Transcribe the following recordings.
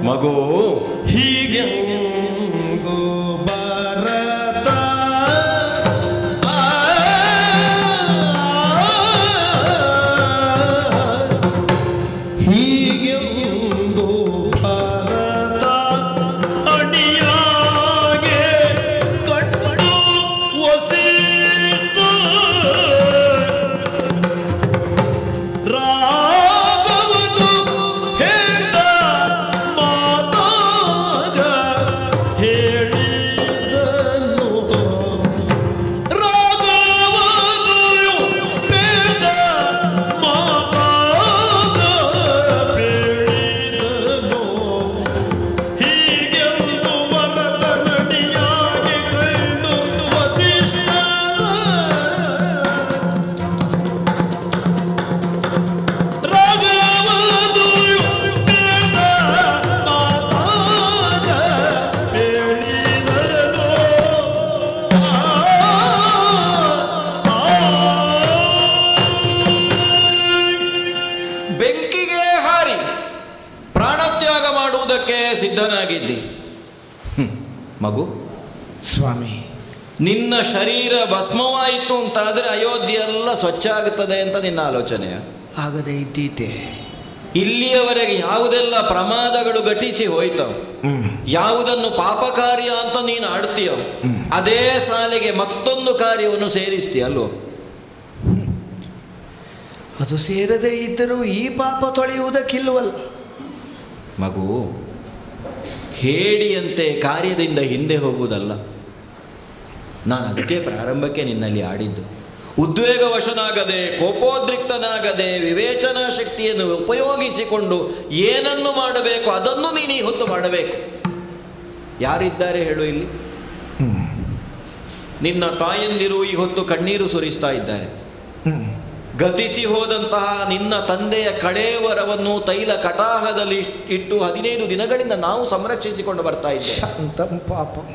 ಮಗು ಹೀಗೆಂದು ಭಾರತ ಹೀಗೆಂದು ಭಾರತ ಅಡಿಯಾಗೆ ಕಟ್ಟು ಒಸಿತು ರಾಗವನು ಹೇಳಿದ ಮಾತಾಗ ಹೇಳಿದನು ರಾಗವನು ಹೇಳಿದ ಮಾತಾಗ ಹೇಳಿದನು ಹೀಗೆಂದು ವರದ ನಡಿಯಾಗಿ ಕಂಡು ವಸಿಷ್ಠ ರಾಗವನು ಹೇಳಿದ ಮಾತಾಗ ಹೇಳಿದನು ಬೆಂಕಿಗೆ ಹಾರಿ ಪ್ರಾಣತ್ಯಾಗ ಮಾಡುವುದಕ್ಕೆ ಸಿದ್ಧನಾಗಿದ್ದಿ ಹ್ಮ್. ಮಗು ಸ್ವಾಮಿ ನಿನ್ನ ಶರೀರ ಭಸ್ಮವಾಯಿತು ಅಂತಾದರೆ ಅಯೋಧ್ಯೆ ಎಲ್ಲ ಸ್ವಚ್ಛ ಆಗುತ್ತದೆ ಅಂತ ನಿನ್ನ ಆಲೋಚನೆಯ ಆಗದೆ ಇದ್ದೀತೆ ಇಲ್ಲಿಯವರೆಗೆ ಯಾವುದೆಲ್ಲ ಪ್ರಮಾದಗಳು ಘಟಿಸಿ ಹೋಯ್ತೋ ಯಾವುದನ್ನು ಪಾಪಕಾರ್ಯ ಅಂತ ನೀನು ಆಡ್ತೀಯೋ ಅದೇ ಸಾಲಿಗೆ ಮತ್ತೊಂದು ಕಾರ್ಯವನ್ನು ಸೇರಿಸ್ತೀಯಲ್ವೋ ಅದು ಸೇರದೇ ಇದ್ದರೂ ಈ ಪಾಪ ತೊಳೆಯುವುದಕ್ಕಿಲ್ವಲ್ಲ ಮಗು ಹೇಡಿಯಂತೆ ಕಾರ್ಯದಿಂದ ಹಿಂದೆ ಹೋಗುವುದಲ್ಲ ನಾನು ಅದಕ್ಕೆ ಪ್ರಾರಂಭಕ್ಕೆ ನಿನ್ನಲ್ಲಿ ಆಡಿದ್ದು ಉದ್ವೇಗವಶನಾಗದೆ ಕೋಪೋದ್ರಿಕ್ತನಾಗದೆ ವಿವೇಚನಾ ಶಕ್ತಿಯನ್ನು ಉಪಯೋಗಿಸಿಕೊಂಡು ಏನನ್ನು ಮಾಡಬೇಕು ಅದನ್ನು ನೀನು ಈ ಹೊತ್ತು ಮಾಡಬೇಕು ಯಾರಿದ್ದಾರೆ ಹೇಳು ಇಲ್ಲಿ ನಿನ್ನ ತಾಯಂದಿರು ಈ ಹೊತ್ತು ಕಣ್ಣೀರು ಸುರಿಸ್ತಾ ಇದ್ದಾರೆ ಗತಿಸಿ ಹೋದಂತಹ ನಿನ್ನ ತಂದೆಯ ಕಳೇವರವನ್ನು ತೈಲ ಕಟಾಹದಲ್ಲಿ ಇಟ್- ಇಟ್ಟು ಹದಿನೈದು ದಿನಗಳಿಂದ ನಾವು ಸಂರಕ್ಷಿಸಿಕೊಂಡು ಬರ್ತಾ ಇದ್ದೇವೆ ಶಾಂತಂ ಪಾಪಂ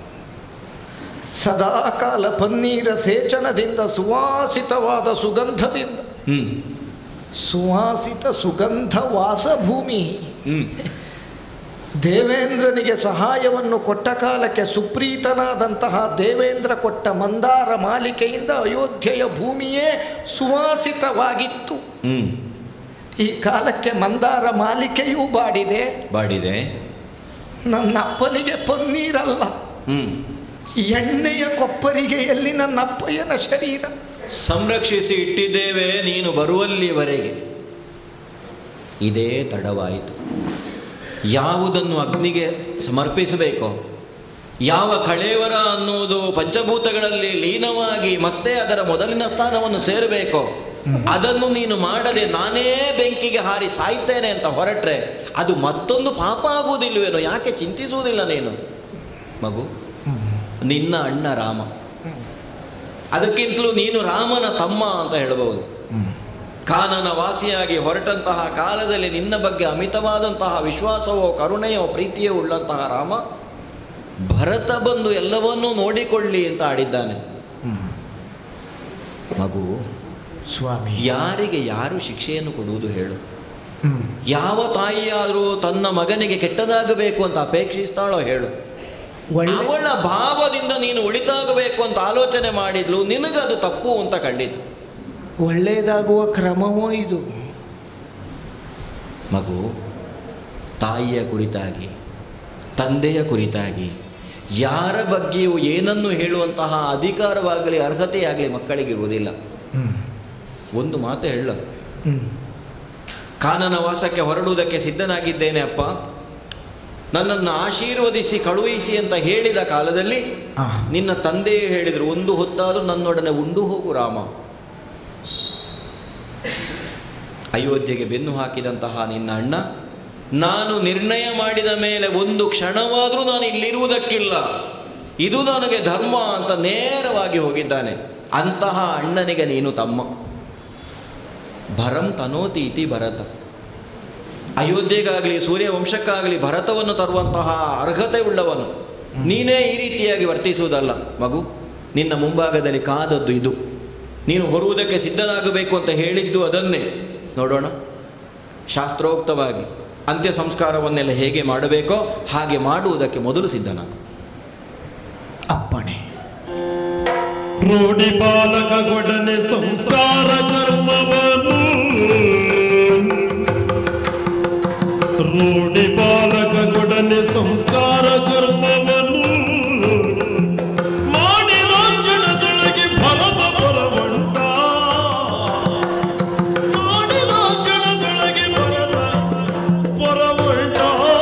ಸದಾಕಾಲ ಪನ್ನೀರ ಸೇಚನದಿಂದ ಸುವಾಸಿತವಾದ ಸುಗಂಧದಿಂದ ಹ್ಮ್ ಸುವಾಸಿತ ಸುಗಂಧ ವಾಸಭೂಮಿ ಹ್ಮ್ ದೇವೇಂದ್ರನಿಗೆ ಸಹಾಯವನ್ನು ಕೊಟ್ಟ ಕಾಲಕ್ಕೆ ಸುಪ್ರೀತನಾದಂತಹ ದೇವೇಂದ್ರ ಕೊಟ್ಟ ಮಂದಾರ ಮಾಲಿಕೆಯಿಂದ ಅಯೋಧ್ಯೆಯ ಭೂಮಿಯೇ ಸುವಾಸಿತವಾಗಿತ್ತು ಹ್ಮ್ ಈ ಕಾಲಕ್ಕೆ ಮಂದಾರ ಮಾಲಿಕೆಯೂ ಬಾಡಿದೆ ಬಾಡಿದೆ ನನ್ನ ಅಪ್ಪನಿಗೆ ಪನ್ನೀರಲ್ಲ ಹ್ಮ್ ಎಣ್ಣೆಯ ಕೊಪ್ಪರಿಗೆಯಲ್ಲಿ ನನ್ನ ಅಪ್ಪಯ್ಯನ ಶರೀರ ಸಂರಕ್ಷಿಸಿ ಇಟ್ಟಿದ್ದೇವೆ ನೀನು ಬರುವಲ್ಲಿಯವರೆಗೆ ಇದೇ ತಡವಾಯಿತು ಯಾವುದನ್ನು ಅಗ್ನಿಗೆ ಸಮರ್ಪಿಸಬೇಕೋ ಯಾವ ಕಳೇವರ ಅನ್ನುವುದು ಪಂಚಭೂತಗಳಲ್ಲಿ ಲೀನವಾಗಿ ಮತ್ತೆ ಅದರ ಮೊದಲಿನ ಸ್ಥಾನವನ್ನು ಸೇರಬೇಕೋ ಅದನ್ನು ನೀನು ಮಾಡದೆ ನಾನೇ ಬೆಂಕಿಗೆ ಹಾರಿ ಸಾಯ್ತೇನೆ ಅಂತ ಹೊರಟ್ರೆ ಅದು ಮತ್ತೊಂದು ಪಾಪ ಆಗುವುದಿಲ್ವೇನೋ ಯಾಕೆ ಚಿಂತಿಸುವುದಿಲ್ಲ ನೀನು ಮಗು ನಿನ್ನ ಅಣ್ಣ ರಾಮ ಅದಕ್ಕಿಂತಲೂ ನೀನು ರಾಮನ ತಮ್ಮ ಅಂತ ಹೇಳಬಹುದು ಕಾನನ ವಾಸಿಯಾಗಿ ಹೊರಟಂತಹ ಕಾಲದಲ್ಲಿ ನಿನ್ನ ಬಗ್ಗೆ ಅಮಿತವಾದಂತಹ ವಿಶ್ವಾಸವೋ ಕರುಣೆಯೋ ಪ್ರೀತಿಯೋ ಉಳ್ಳಂತಹ ರಾಮ ಭರತ ಬಂದು ಎಲ್ಲವನ್ನೂ ನೋಡಿಕೊಳ್ಳಿ ಅಂತ ಆಡಿದ್ದಾನೆ ಮಗು ಸ್ವಾಮಿ ಯಾರಿಗೆ ಯಾರು ಶಿಕ್ಷೆಯನ್ನು ಕೊಡುವುದು ಹೇಳು ಯಾವ ತಾಯಿಯಾದರೂ ತನ್ನ ಮಗನಿಗೆ ಕೆಟ್ಟದಾಗಬೇಕು ಅಂತ ಅಪೇಕ್ಷಿಸ್ತಾಳೋ ಹೇಳು ಒಳ್ಳೆ ಅವಳ ಭಾವದಿಂದ ನೀನು ಉಳಿತಾಗಬೇಕು ಅಂತ ಆಲೋಚನೆ ಮಾಡಿದ್ಲು ನಿನಗದು ತಪ್ಪು ಅಂತ ಕಂಡಿತು ಒಳ್ಳೆಯದಾಗುವ ಕ್ರಮವೋ ಇದು ಮಗು ತಾಯಿಯ ಕುರಿತಾಗಿ ತಂದೆಯ ಕುರಿತಾಗಿ ಯಾರ ಬಗ್ಗೆಯೂ ಏನನ್ನು ಹೇಳುವಂತಹ ಅಧಿಕಾರವಾಗಲಿ ಅರ್ಹತೆಯಾಗಲಿ ಮಕ್ಕಳಿಗಿರುವುದಿಲ್ಲ ಒಂದು ಮಾತು ಹೇಳ ಕಾನನ ವಾಸಕ್ಕೆ ಹೊರಡುವುದಕ್ಕೆ ಸಿದ್ಧನಾಗಿದ್ದೇನೆ ಅಪ್ಪ ನನ್ನನ್ನು ಆಶೀರ್ವದಿಸಿ ಕಳುಹಿಸಿ ಅಂತ ಹೇಳಿದ ಕಾಲದಲ್ಲಿ ಆ. ನಿನ್ನ ತಂದೆಯೇ ಹೇಳಿದರು ಒಂದು ಹೊತ್ತಾದರೂ ನನ್ನೊಡನೆ ಉಂಡು ಹೋಗು ರಾಮ ಅಯೋಧ್ಯೆಗೆ ಬೆನ್ನು ಹಾಕಿದಂತಹ ನಿನ್ನ ಅಣ್ಣ ನಾನು ನಿರ್ಣಯ ಮಾಡಿದ ಮೇಲೆ ಒಂದು ಕ್ಷಣವಾದರೂ ನಾನು ಇಲ್ಲಿರುವುದಕ್ಕಿಲ್ಲ ಇದು ನನಗೆ ಧರ್ಮ ಅಂತ ನೇರವಾಗಿ ಹೋಗಿದ್ದಾನೆ ಅಂತಹ ಅಣ್ಣನಿಗೆ ನೀನು ತಮ್ಮ ಭರಂ ತನೋತಿ ಇತಿ ಭರತ ಅಯೋಧ್ಯೆಗಾಗಲಿ ಸೂರ್ಯವಂಶಕ್ಕಾಗಲಿ ಭರತವನ್ನು ತರುವಂತಹ ಅರ್ಹತೆ ಉಳ್ಳವನು ನೀನೇ ಈ ರೀತಿಯಾಗಿ ವರ್ತಿಸುವುದಲ್ಲ ಮಗು ನಿನ್ನ ಮುಂಭಾಗದಲ್ಲಿ ಕಾದದ್ದು ಇದು ನೀನು ಹೊರುವುದಕ್ಕೆ ಸಿದ್ಧನಾಗಬೇಕು ಅಂತ ಹೇಳಿದ್ದು ಅದನ್ನೇ ನೋಡೋಣ ಶಾಸ್ತ್ರೋಕ್ತವಾಗಿ ಅಂತ್ಯ ಸಂಸ್ಕಾರವನ್ನೆಲ್ಲ ಹೇಗೆ ಮಾಡಬೇಕೋ ಹಾಗೆ ಮಾಡುವುದಕ್ಕೆ ಮೊದಲು ಸಿದ್ಧನಾಗು ಅಪ್ಪಣೆ ರೂಢಿ ಬಾಲಕಗೊಡನೆ ಸಂಸ್ಕಾರ ಕರ್ಮವನ್ನು ರೂಢಿ ಬಾಲಕಗೊಡನೆ ಸಂಸ್ಕಾರ ಕರ್ಮವನ್ನು ಮಾಡಿ ರಾಜ್ಯದೊಳಗೆ ಭರದ ಬರವಂಟ ಮಾಡಿ ರಾಜ್ಯದೊಳಗೆ ಭರದ ಬರವಂಟ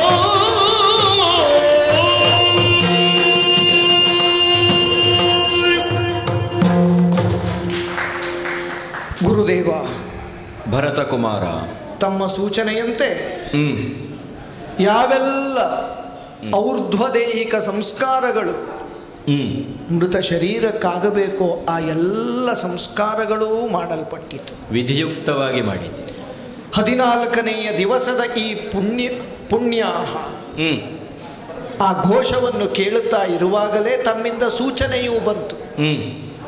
ಗುರುದೇವ ಭರತಕುಮಾರ ತಮ್ಮ ಸೂಚನೆಯಂತೆ ಹ್ಮ್ ಯಾವೆಲ್ಲ ಔರ್ಧ್ವದೇಹಿಕ ಸಂಸ್ಕಾರಗಳು ಹ್ಮ್ ಮೃತ ಶರೀರಕ್ಕಾಗಬೇಕೋ ಆ ಎಲ್ಲ ಸಂಸ್ಕಾರಗಳೂ ಮಾಡಲ್ಪಟ್ಟಿತು ವಿಧಿಯುಕ್ತವಾಗಿ ಮಾಡಿದ್ದೆ ಹದಿನಾಲ್ಕನೆಯ ದಿವಸದ ಈ ಪುಣ್ಯ ಪುಣ್ಯಾಹ ಹ್ಮ್ ಆ ಘೋಷವನ್ನು ಕೇಳುತ್ತಾ ಇರುವಾಗಲೇ ತಮ್ಮಿಂದ ಸೂಚನೆಯೂ ಬಂತು ಹ್ಮ್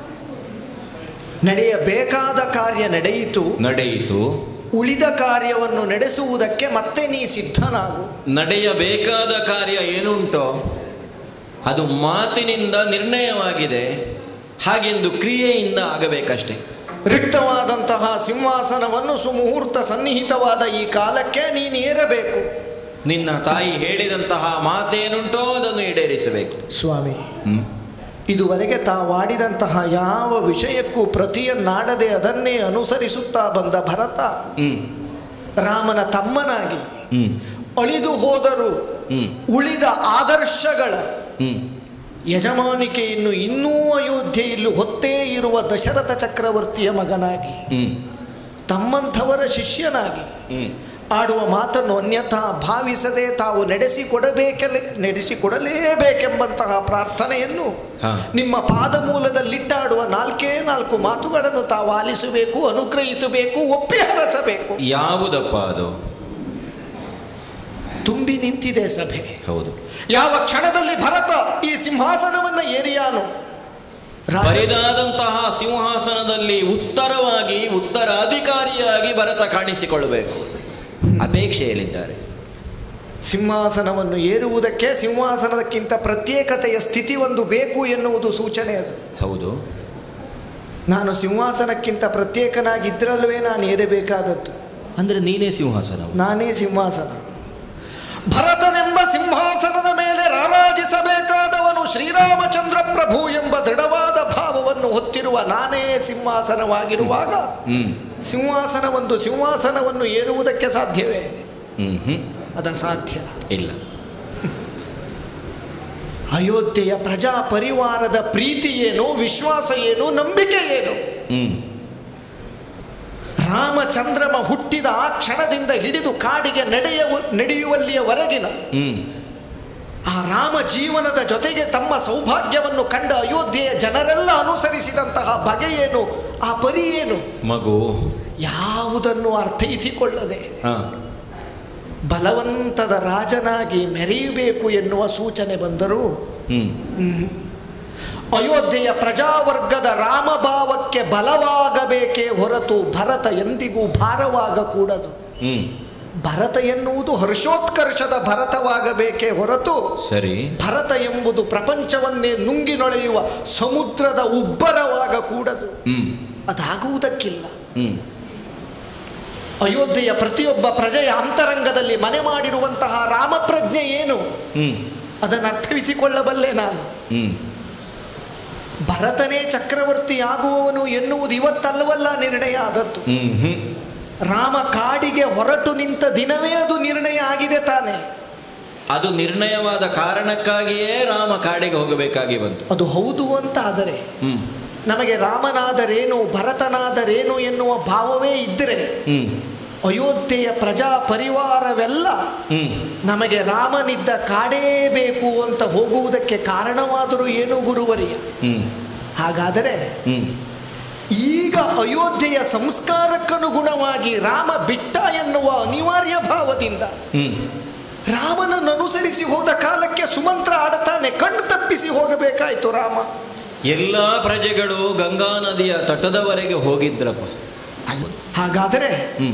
ನಡೆಯಬೇಕಾದ ಕಾರ್ಯ ನಡೆಯಿತು ನಡೆಯಿತು ಉಳಿದ ಕಾರ್ಯವನ್ನು ನಡೆಸುವುದಕ್ಕೆ ಮತ್ತೆ ನೀ ಸಿದ್ಧನಾಗು ನಡೆಯಬೇಕಾದ ಕಾರ್ಯ ಏನುಂಟೋ ಅದು ಮಾತಿನಿಂದ ನಿರ್ಣಯವಾಗಿದೆ ಹಾಗೆಂದು ಕ್ರಿಯೆಯಿಂದ ಆಗಬೇಕಷ್ಟೇ ರಿಕ್ತವಾದಂತಹ ಸಿಂಹಾಸನವನ್ನು ಸುಮುಹೂರ್ತ ಸನ್ನಿಹಿತವಾದ ಈ ಕಾಲಕ್ಕೆ ನೀನು ಏರಬೇಕು ನಿನ್ನ ತಾಯಿ ಹೇಳಿದಂತಹ ಮಾತೇನುಂಟೋ ಅದನ್ನು ಈಡೇರಿಸಬೇಕು ಸ್ವಾಮಿ ಹ್ಮ್ ಇದುವರೆಗೆ ತಾವಾಡಿದಂತಹ ಯಾವ ವಿಷಯಕ್ಕೂ ಪ್ರತಿಯನ್ನಾಡದೆ ಅದನ್ನೇ ಅನುಸರಿಸುತ್ತಾ ಬಂದ ಭರತ ಹ್ಮ್ ರಾಮನ ತಮ್ಮನಾಗಿ ಹ್ಮ್ ಅಳಿದು ಹೋದರೂ ಹ್ಮ್ ಉಳಿದ ಆದರ್ಶಗಳ ಹ್ಮ್ ಯಜಮಾನಿಕೆಯನ್ನು ಇನ್ನೂ ಅಯೋಧ್ಯೆಯಲ್ಲಿ ಹೊತ್ತೇ ಇರುವ ದಶರಥ ಚಕ್ರವರ್ತಿಯ ಮಗನಾಗಿ ಹ್ಮ್ ತಮ್ಮಂಥವರ ಶಿಷ್ಯನಾಗಿ ಹ್ಮ್ ಆಡುವ ಮಾತನ್ನು ಅನ್ಯಥಾ ಭಾವಿಸದೆ ತಾವು ನಡೆಸಿಕೊಡಬೇಕೆಲ್ಲ ನಡೆಸಿಕೊಡಲೇಬೇಕೆಂಬಂತಹ ಪ್ರಾರ್ಥನೆಯನ್ನು ಹಾ. ನಿಮ್ಮ ಪಾದಮೂಲದಲ್ಲಿಟ್ಟಾಡುವ ನಾಲ್ಕೇ ನಾಲ್ಕು ಮಾತುಗಳನ್ನು ತಾವು ಆಲಿಸಬೇಕು ಅನುಗ್ರಹಿಸಬೇಕು ಒಪ್ಪಿ ಹರಸಬೇಕು ಯಾವುದಪ್ಪ ಅದು ತುಂಬಿ ನಿಂತಿದೆ ಸಭೆ ಹೌದು ಯಾವ ಕ್ಷಣದಲ್ಲಿ ಭರತ ಈ ಸಿಂಹಾಸನವನ್ನ ಏರಿಯಾನು ರಾಜ- ಬರಿದಾದಂತಹ ಸಿಂಹಾಸನದಲ್ಲಿ ಉತ್ತರವಾಗಿ ಉತ್ತರಾಧಿಕಾರಿಯಾಗಿ ಭರತ ಕಾಣಿಸಿಕೊಳ್ಳಬೇಕು ಅಪೇಕ್ಷೆಯಲ್ಲಿದ್ದಾರೆ ಸಿಂಹಾಸನವನ್ನು ಏರುವುದಕ್ಕೆ ಸಿಂಹಾಸನದಕ್ಕಿಂತ ಪ್ರತ್ಯೇಕತೆಯ ಸ್ಥಿತಿ ಒಂದು ಬೇಕು ಎನ್ನುವುದು ಸೂಚನೆ ಅದು ಹೌದು ನಾನು ಸಿಂಹಾಸನಕ್ಕಿಂತ ಪ್ರತ್ಯೇಕನಾಗಿದ್ದರಲ್ವೇ ನಾನು ಏರಬೇಕಾದದ್ದು ಅಂದ್ರೆ ನೀನೇ ಸಿಂಹಾಸನ ನಾನೇ ಸಿಂಹಾಸನ ಭರತನೆಂಬ ಸಿಂಹಾಸನದ ಮೇಲೆ ರಾರಾಜಿಸಬೇಕಾದವನು ಶ್ರೀರಾಮಚಂದ್ರ ಪ್ರಭು ಎಂಬ ದೃಢವಾದ ಭಾವವನ್ನು ಹೊತ್ತಿರುವ ನಾನೇ ಸಿಂಹಾಸನವಾಗಿರುವಾಗ ಹ್ಮ್ ಸಿಂಹಾಸನ ಒಂದು ಸಿಂಹಾಸನವನ್ನು ಏರುವುದಕ್ಕೆ ಸಾಧ್ಯವೇ ಹ್ಮ್ ಹ್ಮ್ ಅದ ಸಾಧ್ಯ ಇಲ್ಲ ಅಯೋಧ್ಯೆಯ ಪ್ರಜಾ ಪರಿವಾರದ ಪ್ರೀತಿ ಏನು ವಿಶ್ವಾಸ ಏನು ನಂಬಿಕೆ ಏನು ಹ್ಮ್ ರಾಮಚಂದ್ರಮ ಹುಟ್ಟಿದ ಆ ಕ್ಷಣದಿಂದ ಹಿಡಿದು ಕಾಡಿಗೆ ನಡೆಯುವ ನಡೆಯುವಲ್ಲಿಯವರೆಗಿನ ಹ್ಮ್ ಆ ರಾಮ ಜೀವನದ ಜೊತೆಗೆ ತಮ್ಮ ಸೌಭಾಗ್ಯವನ್ನು ಕಂಡ ಅಯೋಧ್ಯೆಯ ಜನರೆಲ್ಲ ಅನುಸರಿಸಿದಂತಹ ಬಗೆ ಏನು ಆ ಪರಿ ಏನು ಮಗು ಯಾವುದನ್ನು ಅರ್ಥೈಸಿಕೊಳ್ಳದೆ ಹಾ ಬಲವಂತದ ರಾಜನಾಗಿ ಮೆರೆಯಬೇಕು ಎನ್ನುವ ಸೂಚನೆ ಬಂದರೂ ಹ್ಮ್ ಅಯೋಧ್ಯೆಯ ಪ್ರಜಾವರ್ಗದ ರಾಮಭಾವಕ್ಕೆ ಬಲವಾಗಬೇಕೇ ಹೊರತು ಭರತ ಎಂದಿಗೂ ಭಾರವಾಗಕೂಡದು ಹ್ಮ್ ಭರತ ಎನ್ನುವುದು ಹರ್ಷೋತ್ಕರ್ಷದ ಭರತವಾಗಬೇಕೇ ಹೊರತು ಸರಿ ಭರತ ಎಂಬುದು ಪ್ರಪಂಚವನ್ನೇ ನುಂಗಿ ನೊಳೆಯುವ ಸಮುದ್ರದ ಉಬ್ಬರವಾಗಕೂಡದು ಹ್ಮ್ ಅದಾಗುವುದಕ್ಕಿಲ್ಲ ಹ್ಮ್ ಅಯೋಧ್ಯೆಯ ಪ್ರತಿಯೊಬ್ಬ ಪ್ರಜೆಯ ಅಂತರಂಗದಲ್ಲಿ ಮನೆ ಮಾಡಿರುವಂತಹ ರಾಮಪ್ರಜ್ಞೆ ಏನು ಹ್ಮ್ ಅದನ್ನು ಅರ್ಥವಿಸಿಕೊಳ್ಳಬಲ್ಲೆ ನಾನು ಹ್ಮ್ ಭರತನೇ ಚಕ್ರವರ್ತಿ ಆಗುವವನು ಎನ್ನುವುದು ಇವತ್ತಲ್ಲವಲ್ಲ ನಿರ್ಣಯ ಆದದ್ದು ಹ್ಮ್ ಹ್ಮ್ ರಾಮ ಕಾಡಿಗೆ ಹೊರಟು ನಿಂತ ದಿನವೇ ಅದು ನಿರ್ಣಯ ಆಗಿದೆ ತಾನೆ ಅದು ನಿರ್ಣಯವಾದ ಕಾರಣಕ್ಕಾಗಿಯೇ ರಾಮ ಕಾಡಿಗೆ ಹೋಗಬೇಕಾಗಿ ಬಂತು ಅದು ಹೌದು ಅಂತ ಆದರೆ ಹ್ಮ್ ನಮಗೆ ರಾಮನಾದರೇನು ಭರತನಾದರೇನು ಎನ್ನುವ ಭಾವವೇ ಇದ್ದರೆ ಹ್ಮ್ ಅಯೋಧ್ಯೆಯ ಪ್ರಜಾ ಪರಿವಾರವೆಲ್ಲ ಹ್ಮ್ ನಮಗೆ ರಾಮನಿದ್ದ ಕಾಡೇ ಬೇಕು ಅಂತ ಹೋಗುವುದಕ್ಕೆ ಕಾರಣವಾದರೂ ಏನು ಗುರುವರಿಯ ಹ್ಮ್ ಹಾಗಾದರೆ ಹ್ಮ್ ಈಗ ಅಯೋಧ್ಯೆಯ ಸಂಸ್ಕಾರಕ್ಕನುಗುಣವಾಗಿ ರಾಮ ಬಿಟ್ಟ ಎನ್ನುವ ಅನಿವಾರ್ಯ ಭಾವದಿಂದ ಹ್ಮ್ ರಾಮನನ್ನು ಅನುಸರಿಸಿ ಹೋದ ಕಾಲಕ್ಕೆ ಸುಮಂತ್ರ ಆಡತಾನೆ ಕಣ್ಣು ತಪ್ಪಿಸಿ ಹೋಗಬೇಕಾಯ್ತು ರಾಮ ಎಲ್ಲ ಪ್ರಜೆಗಳು ಗಂಗಾ ನದಿಯ ತಟದವರೆಗೆ ಹೋಗಿದ್ರಪ್ಪ ಹಾಗಾದರೆ ಹ್ಮ್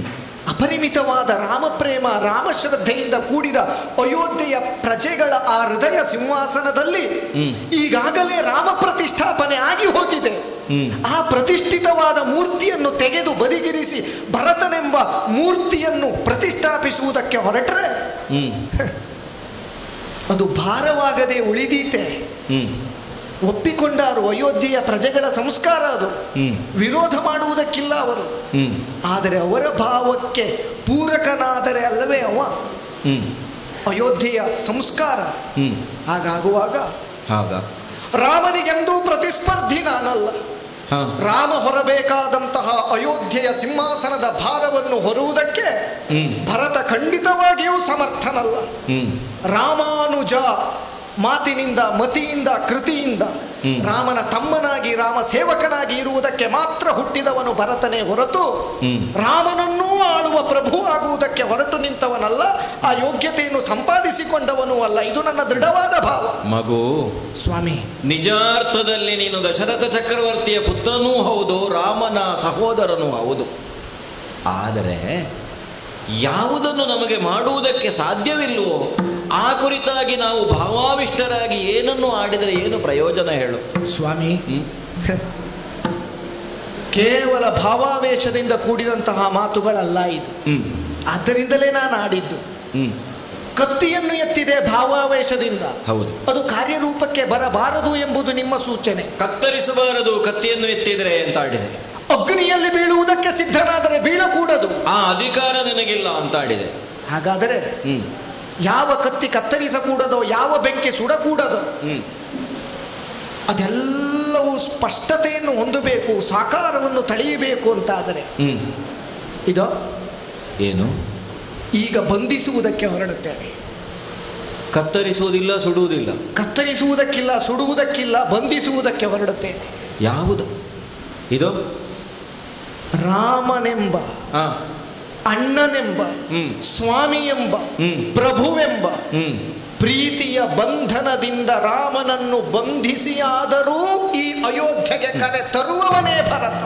ಅಪರಿಮಿತವಾದ ರಾಮಪ್ರೇಮ ರಾಮಶ್ರದ್ಧೆಯಿಂದ ಕೂಡಿದ ಅಯೋಧ್ಯೆಯ ಪ್ರಜೆಗಳ ಆ ಹೃದಯ ಸಿಂಹಾಸನದಲ್ಲಿ ಹ್ಮ್. ಈಗಾಗಲೇ ರಾಮ ಪ್ರತಿಷ್ಠಾಪನೆ ಆಗಿ ಹೋಗಿದೆ ಹ್ಮ್. ಆ ಪ್ರತಿಷ್ಠಿತವಾದ ಮೂರ್ತಿಯನ್ನು ತೆಗೆದು ಬದಿಗಿರಿಸಿ ಭರತನೆಂಬ ಮೂರ್ತಿಯನ್ನು ಪ್ರತಿಷ್ಠಾಪಿಸುವುದಕ್ಕೆ ಹೊರಟ್ರೆ ಹ್ಮ್ ಅದು ಭಾರವಾಗದೆ ಉಳಿದೀತೆ ಹ್ಮ್ ಒಪ್ಪಿಕೊಂಡಾರು ಅಯೋಧ್ಯೆಯ ಪ್ರಜೆಗಳ ಸಂಸ್ಕಾರ ಅದು ಹ್ಮ್. ವಿರೋಧ ಮಾಡುವುದಕ್ಕಿಲ್ಲ ಅವರು ಹ್ಮ್ ಆದರೆ ಅವರ ಭಾವಕ್ಕೆ ಪೂರಕನಾದರೆ ಅಲ್ಲವೇ ಅವ ಹ್ಮ್ ಅಯೋಧ್ಯೆಯ ಸಂಸ್ಕಾರ ಹ್ಮ್ ಹಾಗಾಗುವಾಗ ಹಾಗ ರಾಮನಿಗೆಂದೂ ಪ್ರತಿಸ್ಪರ್ಧಿ ನಾನಲ್ಲ ಹಾ ರಾಮ ಹೊರಬೇಕಾದಂತಹ ಅಯೋಧ್ಯೆಯ ಸಿಂಹಾಸನದ ಭಾರವನ್ನು ಹೊರುವುದಕ್ಕೆ ಹ್ಮ್. ಭರತ ಖಂಡಿತವಾಗಿಯೂ ಸಮರ್ಥನಲ್ಲ ಹ್ಮ್ ರಾಮಾನುಜ ಮಾತಿನಿಂದ ಮತಿಯಿಂದ ಕೃತಿಯಿಂದ ಹ್ಮ್. ರಾಮನ ತಮ್ಮನಾಗಿ ರಾಮ ಸೇವಕನಾಗಿ ಇರುವುದಕ್ಕೆ ಮಾತ್ರ ಹುಟ್ಟಿದವನು ಭರತನೇ ಹೊರತು ಹ್ಮ್. ರಾಮನನ್ನೂ ಆಳುವ ಪ್ರಭು ಆಗುವುದಕ್ಕೆ ಹೊರಟು ನಿಂತವನಲ್ಲ ಆ ಯೋಗ್ಯತೆಯನ್ನು ಸಂಪಾದಿಸಿಕೊಂಡವನೂ ಅಲ್ಲ ಇದು ನನ್ನ ದೃಢವಾದ ಭಾವ ಮಗು ಸ್ವಾಮಿ ನಿಜಾರ್ಥದಲ್ಲಿ ನೀನು ದಶರಥ ಚಕ್ರವರ್ತಿಯ ಪುತ್ರನೂ ಹೌದು ರಾಮನ ಸಹೋದರನೂ ಹೌದು ಆದರೆ ಯಾವುದನ್ನು ನಮಗೆ ಮಾಡುವುದಕ್ಕೆ ಸಾಧ್ಯವಿಲ್ಲವೋ ಆ ಕುರಿತಾಗಿ ನಾವು ಭಾವಾವಿಷ್ಟರಾಗಿ ಏನನ್ನು ಆಡಿದರೆ ಏನು ಪ್ರಯೋಜನ ಹೇಳು ಸ್ವಾಮಿ ಹ್ಮ್? ಕೇವಲ ಭಾವಾವೇಶದಿಂದ ಕೂಡಿದಂತಹ ಮಾತುಗಳಲ್ಲ ಇದು ಹ್ಮ್ ಆದ್ದರಿಂದಲೇ ನಾನು ಆಡಿದ್ದು ಹ್ಮ್ ಕತ್ತಿಯನ್ನು ಎತ್ತಿದೆ ಭಾವಾವೇಶದಿಂದ ಹೌದು ಅದು ಕಾರ್ಯರೂಪಕ್ಕೆ ಬರಬಾರದು ಎಂಬುದು ನಿಮ್ಮ ಸೂಚನೆ ಕತ್ತರಿಸಬಾರದು ಕತ್ತಿಯನ್ನು ಎತ್ತಿದರೆ ಅಂತ ಆಡಿದೆ ಅಗ್ನಿಯಲ್ಲಿ ಬೀಳುವುದಕ್ಕೆ ಸಿದ್ಧನಾದರೆ ಬೀಳಕೂಡದು ಆ ಅಧಿಕಾರ ನಿನಗಿಲ್ಲ ಅಂತ ಆಡಿದೆ ಹಾಗಾದರೆ ಹ್ಮ್ ಯಾವ ಕತ್ತಿ ಕತ್ತರಿಸಕೂಡದೋ ಯಾವ ಬೆಂಕಿ ಸುಡಕೂಡದೋ ಹ್ಮ್ ಅದೆಲ್ಲವೂ ಸ್ಪಷ್ಟತೆಯನ್ನು ಹೊಂದಬೇಕು ಸಾಕಾರವನ್ನು ತಳೆಯಬೇಕು ಅಂತಾದರೆ ಹ್ಮ್ ಇದು ಏನು ಈಗ ಬಂಧಿಸುವುದಕ್ಕೆ ಹೊರಡುತ್ತೇನೆ ಕತ್ತರಿಸುವುದಿಲ್ಲ ಸುಡುವುದಿಲ್ಲ ಕತ್ತರಿಸುವುದಕ್ಕಿಲ್ಲ ಸುಡುವುದಕ್ಕಿಲ್ಲ ಬಂಧಿಸುವುದಕ್ಕೆ ಹೊರಡುತ್ತೇನೆ ಯಾವುದು ಇದು ರಾಮನೆಂಬ ಹಾ ಅಣ್ಣನೆಂಬ ಹ್ಮ್. ಸ್ವಾಮಿ ಎಂಬ ಹ್ಮ್. ಪ್ರಭುವೆಂಬ ಹ್ಮ್ ಪ್ರೀತಿಯ ಬಂಧನದಿಂದ ರಾಮನನ್ನು ಬಂಧಿಸಿ ಆದರೂ ಈ ಅಯೋಧ್ಯೆಗೆ ಕರೆ ತರುವವನೇ ಭರತ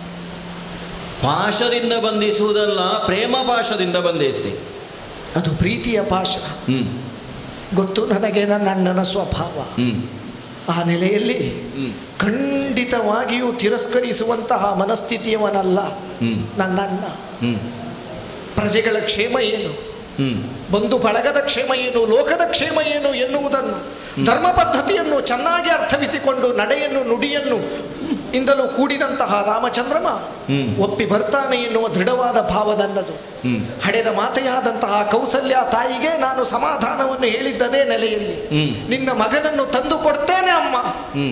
ಪಾಶದಿಂದ ಬಂಧಿಸುವುದಲ್ಲ ಪ್ರೇಮ ಪಾಶದಿಂದ ಬಂಧಿಸ್ತಿ ಅದು ಪ್ರೀತಿಯ ಪಾಶ ಹ್ಮ್ ಗೊತ್ತು ನನಗೆ ನನ್ನ ಅಣ್ಣನ ಸ್ವಭಾವ ಹ್ಮ್ ಆ ನೆಲೆಯಲ್ಲಿ ಹ್ಮ್. ಖಂಡಿತವಾಗಿಯೂ ತಿರಸ್ಕರಿಸುವಂತಹ ಮನಸ್ಥಿತಿಯವನಲ್ಲ ಹ್ಮ್. ನನ್ನ ಅಣ್ಣ ಹ್ಮ್ ಪ್ರಜೆಗಳ ಕ್ಷೇಮ ಏನು ಹ್ಮ್ ಬಂಧು ಬಳಗದ ಕ್ಷೇಮ ಏನು ಲೋಕದ ಕ್ಷೇಮ ಏನು ಎನ್ನುವುದನ್ನು ಧರ್ಮ ಪದ್ಧತಿಯನ್ನು ಚೆನ್ನಾಗಿ ಅರ್ಥವಿಸಿಕೊಂಡು ನಡೆಯನ್ನು ನುಡಿಯನ್ನು ಇಂದಲೂ ಕೂಡಿದಂತಹ ರಾಮಚಂದ್ರಮ ಹ್ಮ್. ಒಪ್ಪಿ ಬರ್ತಾನೆ ಎನ್ನುವ ದೃಢವಾದ ಭಾವ ನನ್ನದು ಹ್ಮ್. ಹಡೆದ ಮಾತೆಯಾದಂತಹ ಕೌಸಲ್ಯ ತಾಯಿಗೆ ನಾನು ಸಮಾಧಾನವನ್ನು ಹೇಳಿದ್ದದೇ ನೆಲೆಯಲ್ಲಿ ಹ್ಮ್. ನಿನ್ನ ಮಗನನ್ನು ತಂದು ಕೊಡ್ತೇನೆ ಅಮ್ಮ ಹ್ಮ್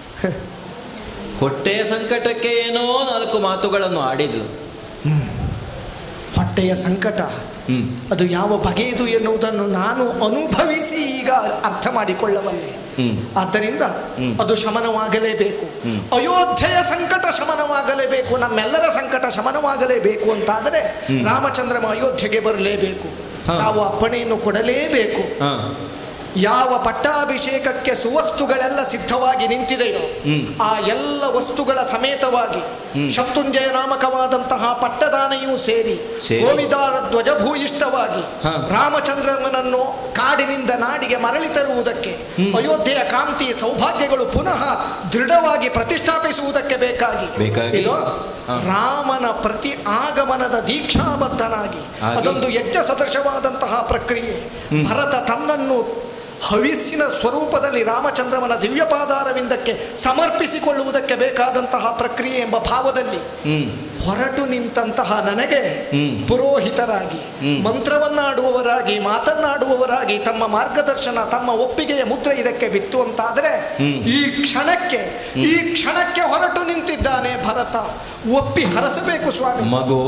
ಹೊಟ್ಟೆಯ ಸಂಕಟಕ್ಕೆ ಏನೋ ನಾಲ್ಕು ಮಾತುಗಳನ್ನು ಆಡಿದ್ಲು ಹೊಟ್ಟೆಯ ಸಂಕಟ ಹ್ಮ್ ಅದು ಯಾವ ಬಗೆಯದು ಎನ್ನುವುದನ್ನು ನಾನು ಅನುಭವಿಸಿ ಈಗ ಅರ್ಥ ಮಾಡಿಕೊಳ್ಳಬಲ್ಲೆ ಹ್ಮ್. ಆದ್ದರಿಂದ ಹ್ಮ್. ಅದು ಶಮನವಾಗಲೇಬೇಕು ಹ್ಮ್. ಅಯೋಧ್ಯೆಯ ಸಂಕಟ ಶಮನವಾಗಲೇಬೇಕು ನಮ್ಮೆಲ್ಲರ ಸಂಕಟ ಶಮನವಾಗಲೇಬೇಕು ಅಂತಾದರೆ ರಾಮಚಂದ್ರಮ ಅಯೋಧ್ಯೆಗೆ ಬರಲೇಬೇಕು ಹಾ. ತಾವು ಅಪ್ಪಣೆಯನ್ನು ಕೊಡಲೇಬೇಕು ಹಾ ಯಾವ ಪಟ್ಟಾಭಿಷೇಕಕ್ಕೆ ಸುವಸ್ತುಗಳೆಲ್ಲ ಸಿದ್ಧವಾಗಿ ನಿಂತಿದೆಯೋ ಹ್ಮ್. ಆ ಎಲ್ಲ ವಸ್ತುಗಳ ಸಮೇತವಾಗಿ ಶತ್ರುಂಜಯ ನಾಮಕವಾದಂತಹ ಪಟ್ಟದಾನೆಯೂ ಸೇರಿ ಸೇರಿ. ಗೋವಿದಾರ ಧ್ವಜಭೂಯಿಷ್ಠವಾಗಿ ಹಾ. ರಾಮಚಂದ್ರನನ್ನು ಕಾಡಿನಿಂದ ನಾಡಿಗೆ ಮರಳಿ ತರುವುದಕ್ಕೆ ಅಯೋಧ್ಯೆಯ ಕಾಂತಿ ಸೌಭಾಗ್ಯಗಳು ಪುನಃ ದೃಢವಾಗಿ ಪ್ರತಿಷ್ಠಾಪಿಸುವುದಕ್ಕೆ ಬೇಕಾಗಿ ಬೇಕಾಗಿ. ಇದು ಹಾ. ರಾಮನ ಪ್ರತಿ ಆಗಮನದ ದೀಕ್ಷಾಬದ್ಧನಾಗಿ ಆಗಿ. ಅದೊಂದು ಯಜ್ಞ ಸದೃಶವಾದಂತಹ ಪ್ರಕ್ರಿಯೆ ಭರತ ತನ್ನನ್ನು ಹವಿಸ್ಸಿನ ಸ್ವರೂಪದಲ್ಲಿ ರಾಮಚಂದ್ರವನ ದಿವ್ಯಪಾದಾರವಿಂದಕ್ಕೆ ಸಮರ್ಪಿಸಿಕೊಳ್ಳುವುದಕ್ಕೆ ಬೇಕಾದಂತಹ ಪ್ರಕ್ರಿಯೆ ಎಂಬ ಭಾವದಲ್ಲಿ ಹ್ಮ್ ಹೊರಟು ನಿಂತಹ ನನಗೆ ಹ್ಮ್. ಪುರೋಹಿತರಾಗಿ ಹ್ಮ್. ಮಂತ್ರವನ್ನಾಡುವವರಾಗಿ ಮಾತನ್ನಾಡುವವರಾಗಿ ತಮ್ಮ ಮಾರ್ಗದರ್ಶನ ತಮ್ಮ ಒಪ್ಪಿಗೆಯ ಮುದ್ರೆ ಇದಕ್ಕೆ ಬಿತ್ತು ಅಂತಾದರೆ ಹ್ಮ್. ಈ ಕ್ಷಣಕ್ಕೆ ಈ ಕ್ಷಣಕ್ಕೆ ಹೊರಟು ನಿಂತಿದ್ದಾನೆ ಭರತ ಒಪ್ಪಿ ಹರಸಬೇಕು ಸ್ವಾಮಿ ಮಗು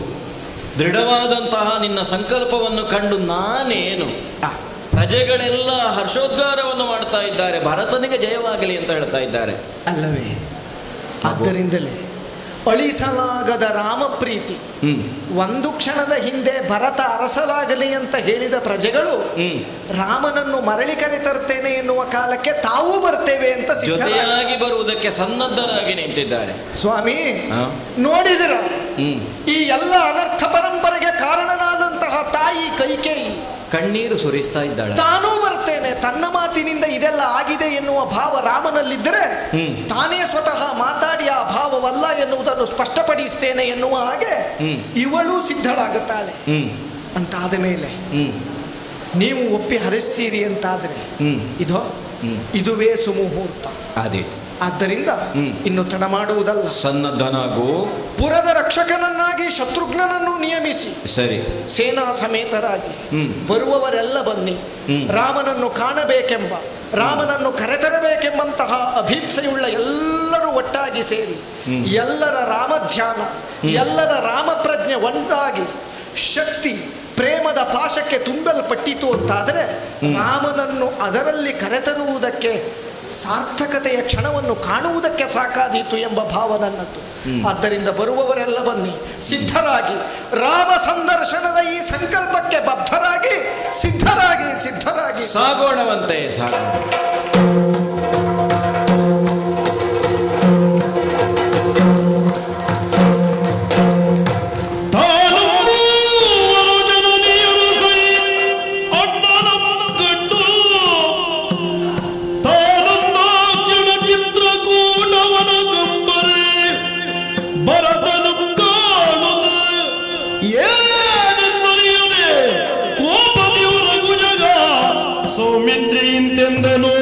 ದೃಢವಾದಂತಹ ನಿನ್ನ ಸಂಕಲ್ಪವನ್ನು ಕಂಡು ನಾನೇನು ಆ, ಪ್ರಜೆಗಳೆಲ್ಲ ಹರ್ಷೋದ್ಗಾರವನ್ನು ಮಾಡ್ತಾ ಇದ್ದಾರೆ ಭರತನಿಗೆ ಜಯವಾಗಲಿ ಅಂತ ಹೇಳ್ತಾ ಇದ್ದಾರೆ ಅಲ್ಲವೇ ಆದ್ದರಿಂದಲೇ ಅಳಿಸಲಾಗದ ರಾಮ ಪ್ರೀತಿ ಹ್ಮ್ ಒಂದು ಕ್ಷಣದ ಹಿಂದೆ ಭರತ ಅರಸಲಾಗಲಿ ಅಂತ ಹೇಳಿದ ಪ್ರಜೆಗಳು ಹ್ಮ್ ರಾಮನನ್ನು ಮರಳಿ ಕರೆ ತರ್ತೇನೆ ಎನ್ನುವ ಕಾಲಕ್ಕೆ ತಾವೂ ಬರ್ತೇವೆ ಅಂತ ಸಿದ್ಧರಾಗಿ ಜೊತೆಯಾಗಿ ಬರುವುದಕ್ಕೆ ಸನ್ನದ್ಧರಾಗಿ ನಿಂತಿದ್ದಾರೆ ಸ್ವಾಮಿ ಹಾ? ನೋಡಿದಿರ ಹ್ಮ್. ಈ ಎಲ್ಲ ಅನರ್ಥ ಪರಂಪರೆಗೆ ಕಾರಣನಾದಂತಹ ತಾಯಿ ಕೈಕೇಯಿ ಕಣ್ಣೀರು ಸುರಿಸ್ತಾ ಇದ್ದಾಳೆ ತಾನೂ ಬರ್ತೇನೆ ತನ್ನ ಮಾತಿನಿಂದ ಇದೆಲ್ಲ ಆಗಿದೆ ಎನ್ನುವ ಭಾವ ರಾಮನಲ್ಲಿದ್ದರೆ ಹ್ಮ್. ತಾನೇ ಸ್ವತಃ ಮಾತಾಡಿ ಆ ಭಾವವಲ್ಲ ಎನ್ನುವುದನ್ನು ಸ್ಪಷ್ಟಪಡಿಸ್ತೇನೆ ಎನ್ನುವ ಹಾಗೆ ಹ್ಮ್. ಇವಳು ಸಿದ್ಧಳಾಗುತ್ತಾಳೆ ಹ್ಮ್ ಅಂತಾದ ಮೇಲೆ ಹ್ಮ್ ನೀವು ಒಪ್ಪಿ ಹರಿಸ್ತೀರಿ ಅಂತಾದರೆ ಹ್ಮ್. ಇದು ಹ್ಮ್. ಇದುವೇ ಸುಮುಹೂರ್ತ ಅದೇ ಆದ್ದರಿಂದ ಹ್ಮ್. ಇನ್ನು ತಡ ಮಾಡುವುದಲ್ಲ ಸನ್ನದ್ಧನಾಗು ಪುರದ ರಕ್ಷಕನನ್ನಾಗಿ ಶತ್ರುಘ್ನನನ್ನು ನಿಯಮಿಸಿ ಸರಿ ಸೇನಾ ಸಮೇತರಾಗಿ ಹ್ಮ್. ಬರುವವರೆಲ್ಲ ಬನ್ನಿ ಹ್ಮ್. ರಾಮನನ್ನು ಕಾಣಬೇಕೆಂಬ ರಾಮನನ್ನು ಕರೆತರಬೇಕೆಂಬಂತಹ ಅಭೀಪ್ಸೆಯುಳ್ಳ ಎಲ್ಲರೂ ಒಟ್ಟಾಗಿ ಸೇರಿ ಎಲ್ಲರ ರಾಮಧ್ಯಾನ ಎಲ್ಲರ ರಾಮಪ್ರಜ್ಞೆ ಒಂದಾಗಿ ಶಕ್ತಿ ಪ್ರೇಮದ ಪಾಶಕ್ಕೆ ತುಂಬಲ್ಪಟ್ಟಿತು ಅಂತಾದರೆ ರಾಮನನ್ನು ಅದರಲ್ಲಿ ಕರೆತರುವುದಕ್ಕೆ ಸಾರ್ಥಕತೆಯ ಕ್ಷಣವನ್ನು ಕಾಣುವುದಕ್ಕೆ ಸಾಕಾದೀತು ಎಂಬ ಭಾವ ನನ್ನದು ಆದ್ದರಿಂದ ಬರುವವರೆಲ್ಲ ಬನ್ನಿ ಸಿದ್ಧರಾಗಿ ರಾಮ ಸಂದರ್ಶನದ ಈ ಸಂಕಲ್ಪಕ್ಕೆ ಬದ್ಧರಾಗಿ ಸಿದ್ಧರಾಗಿ ಸಿದ್ಧರಾಗಿ ಸಾಗೋಣವಂತೆ ಸಾಗೋಣ ತಾನಮ್ಮೂವರು ಜನನಿಯರು ಸೈ ಅಣ್ಣನ ಕಂಡು ತಾನನ್ನಾಕ್ಷಣ ಚಿತ್ರಕೂಟವನ ಕಂಬರೆ ಭರತನು ಕಾಣುತ್ತ ಏನೆಂದರಿಯದೆ ಕೋಪದಿವರ ಗುಜಗ ಸೌಮಿತ್ರಿ ಇಂತೆಂದನು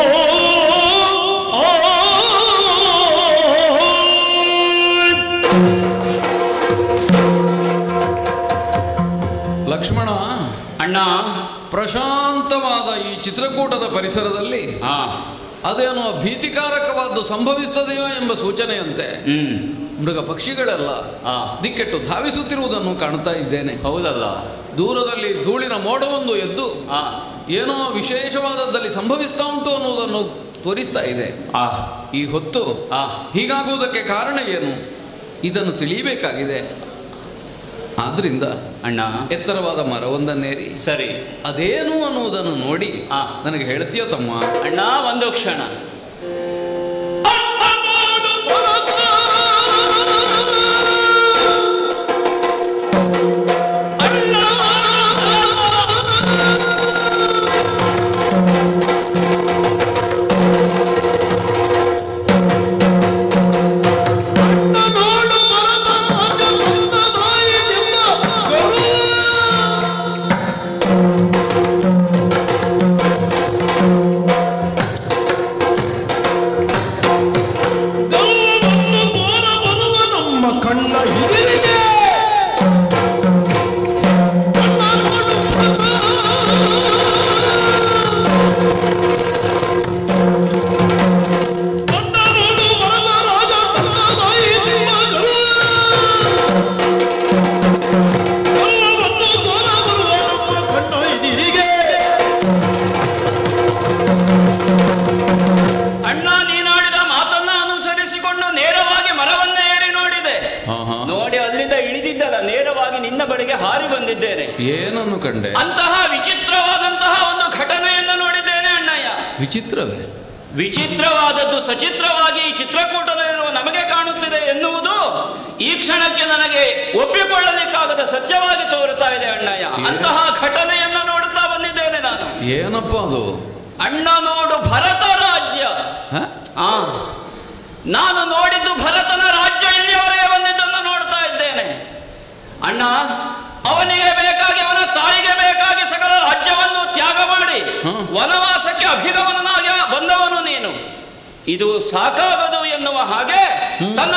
ಲಕ್ಷ್ಮಣ ಅಣ್ಣ ಪ್ರಶಾಂತವಾದ ಈ ಚಿತ್ರಕೂಟದ ಪರಿಸರದಲ್ಲಿ ಹಾ ಅದೇನೋ ಭೀತಿಕಾರಕವಾದ್ದು ಸಂಭವಿಸ್ತದೆಯೋ ಎಂಬ ಸೂಚನೆಯಂತೆ ಹ್ಮ್ ಮೃಗ ಪಕ್ಷಿಗಳೆಲ್ಲ ಆ. ದಿಕ್ಕೆಟ್ಟು ಧಾವಿಸುತ್ತಿರುವುದನ್ನು ಕಾಣ್ತಾ ಇದ್ದೇನೆ ಹೌದಲ್ಲ ದೂರದಲ್ಲಿ ಧೂಳಿನ ಮೋಡವೊಂದು ಎದ್ದು ಆ ಏನೋ ವಿಶೇಷವಾದದ್ದಲ್ಲಿ ಸಂಭವಿಸ್ತಾ ಉಂಟು ಅನ್ನುವುದನ್ನು ತೋರಿಸ್ತಾ ಇದೆ ಆ ಈ ಹೊತ್ತು ಆ. ಹೀಗಾಗುವುದಕ್ಕೆ ಕಾರಣ ಏನು ಇದನ್ನು ತಿಳಿಯಬೇಕಾಗಿದೆ ಆದ್ರಿಂದ ಅಣ್ಣ ಎತ್ತರವಾದ ಮರವೊಂದನ್ನೇರಿ ಸರಿ ಅದೇನು ಅನ್ನುವುದನ್ನು ನೋಡಿ ಆ. ನನಗೆ ಹೇಳ್ತೀಯೋ ತಮ್ಮ ಅಣ್ಣ ಒಂದು ಕ್ಷಣ ಗರ್ವವನ್ನು ತೋರ ಬರುವ ನಮ್ಮ ಕಣ್ಣ ಎದುರಿಗೆ ಬಂದ ನೋಡು ಬರದ ರಾಜ ತನ್ನ ತಾಯಿ ನಿಮ್ಮ ಗರ್ವ. ಗರ್ವವನ್ನು ತೋರ ಬರುವ ನಮ್ಮ ಕಣ್ಣ ಎದುರಿಗೆ ಅಣ್ಣ ನೀನಾಡಿದ ಮಾತನ್ನ ಅನುಸರಿಸಿಕೊಂಡು ನೇರವಾಗಿ ಮರವನ್ನೇ ಏರಿ ನೋಡಿದೆ ಹಾ, ಹಾ. ನೋಡಿ ಅಲ್ಲಿಂದ ಇಳಿದಿದ್ದಲ್ಲ ನೇರವಾಗಿ ನಿನ್ನ ಬಳಿಗೆ ಹಾರಿ ಬಂದಿದ್ದೇನೆ ಏನನ್ನು ಕಂಡೆ ಅಂತಹ ವಿಚಿತ್ರವಾದಂತಹ ಒಂದು ಘಟನೆಯನ್ನು ನೋಡಿದ್ದೇನೆ ಅಣ್ಣಯ್ಯ ವಿಚಿತ್ರವೇ ವಿಚಿತ್ರವಾದದ್ದು ಸಚಿತ್ರವಾಗಿ ಈ ಚಿತ್ರಕೂಟದಲ್ಲಿರುವ ನಮಗೆ ಕಾಣುತ್ತಿದೆ ಎನ್ನುವುದು ಈ ಕ್ಷಣಕ್ಕೆ ನನಗೆ ಒಪ್ಪಿಕೊಳ್ಳಲಿಕ್ಕಾಗದ ಸತ್ಯವಾಗಿ ತೋರುತ್ತಾ ಇದೆ ಅಣ್ಣಯ್ಯ ಅಂತಹ ಘಟನೆಯನ್ನ ನೋಡುತ್ತಾ ಬಂದಿದ್ದೇನೆ ನಾನು ಏನಪ್ಪ ಅದು ಅಣ್ಣ ನೋಡು ಭರತ ರಾಜ್ಯ ಹ? ಆ ನಾನು ನೋಡಿದ್ದು ಭರತನ ರಾಜ್ಯ ಇಲ್ಲಿಯವರೆಗೆ ಬಂದಿದ್ದನ್ನು ನೋಡ್ತಾ ಇದ್ದೇನೆ ಅಣ್ಣ ಅವನಿಗೆ ಬೇಕಾಗಿ ಅವನ ತಾಯಿಗೆ ಬೇಕಾಗಿ ಸಕಲ ರಾಜ್ಯವನ್ನು ತ್ಯಾಗ ಮಾಡಿ ಹ್ಮ್. ವನವಾಸಕ್ಕೆ ಅಭಿಗಮನನಾಗಿ ಬಂದವನು ನೀನು ಇದು ಸಾಕಾಗದು ಎನ್ನುವ ಹಾಗೆ ತನ್ನ